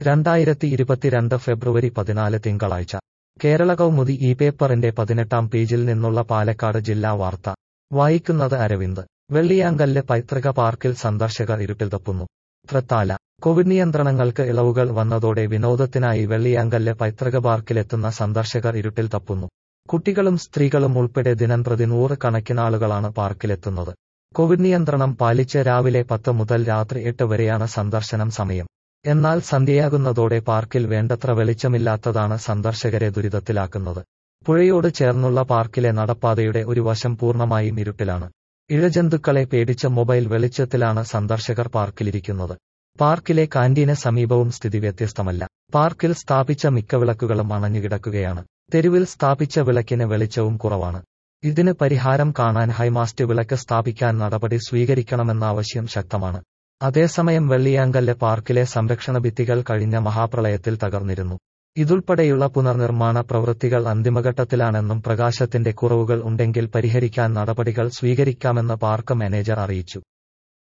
രണ്ടായിരത്തി ഇരുപത്തിരണ്ട് ഫെബ്രുവരി പതിനാല് തിങ്കളാഴ്ച കേരള കൗമുദി ഈ പേപ്പറിന്റെ പതിനെട്ടാം പേജിൽ നിന്നുള്ള പാലക്കാട് ജില്ലാ വാർത്ത വായിക്കുന്നത് അരവിന്ദ് വെള്ളിയാങ്കല്ല് പൈതൃക പാർക്കിൽ സന്ദർശകർ ഇരുട്ടിൽ തപ്പുന്നു തൃത്താല കോവിഡ് നിയന്ത്രണങ്ങൾക്ക് ഇളവുകൾ വന്നതോടെ വിനോദത്തിനായി വെള്ളിയാങ്കല്ല് പൈതൃക പാർക്കിലെത്തുന്ന സന്ദർശകർ ഇരുട്ടിൽ തപ്പുന്നു കുട്ടികളും സ്ത്രീകളും ഉൾപ്പെടെ ദിനംപ്രതി നൂറ് കണക്കിനാളുകളാണ് പാർക്കിലെത്തുന്നത് കോവിഡ് നിയന്ത്രണം പാലിച്ച് രാവിലെ പത്ത് മുതൽ രാത്രി എട്ട് വരെയാണ് സന്ദർശനം സമയം എന്നാൽ സന്ധ്യയാകുന്നതോടെ പാർക്കിൽ വേണ്ടത്ര വെളിച്ചമില്ലാത്തതാണ് സന്ദർശകരെ ദുരിതത്തിലാക്കുന്നത് പുഴയോട് ചേർന്നുള്ള പാർക്കിലെ നടപ്പാതയുടെ ഒരു വശം പൂർണ്ണമായും ഇരുട്ടിലാണ് ഇഴജന്തുക്കളെ പേടിച്ച മൊബൈൽ വെളിച്ചത്തിലാണ് സന്ദർശകർ പാർക്കിലിരിക്കുന്നത് പാർക്കിലെ കാന്റീന് സമീപവും സ്ഥിതി വ്യത്യസ്തമല്ല പാർക്കിൽ സ്ഥാപിച്ച മിക്ക വിളക്കുകളും അണഞ്ഞുകിടക്കുകയാണ് തെരുവിൽ സ്ഥാപിച്ച വിളക്കിന് വെളിച്ചവും കുറവാണ് ഇതിന് പരിഹാരം കാണാൻ ഹൈമാസ്റ്റ് വിളക്ക് സ്ഥാപിക്കാൻ നടപടി സ്വീകരിക്കണമെന്ന ആവശ്യം ശക്തമാണ് അതേസമയം വെള്ളിയാങ്കല്ല് പാർക്കിലെ സംരക്ഷണ ഭിത്തികൾ കഴിഞ്ഞ മഹാപ്രളയത്തിൽ തകർന്നിരുന്നു ഇതുൾപ്പെടെയുള്ള പുനർനിർമ്മാണ പ്രവൃത്തികൾ അന്തിമഘട്ടത്തിലാണെന്നും പ്രകാശത്തിന്റെ കുറവുകൾ ഉണ്ടെങ്കിൽ പരിഹരിക്കാൻ നടപടികൾ സ്വീകരിക്കാമെന്ന് പാർക്ക് മാനേജർ അറിയിച്ചു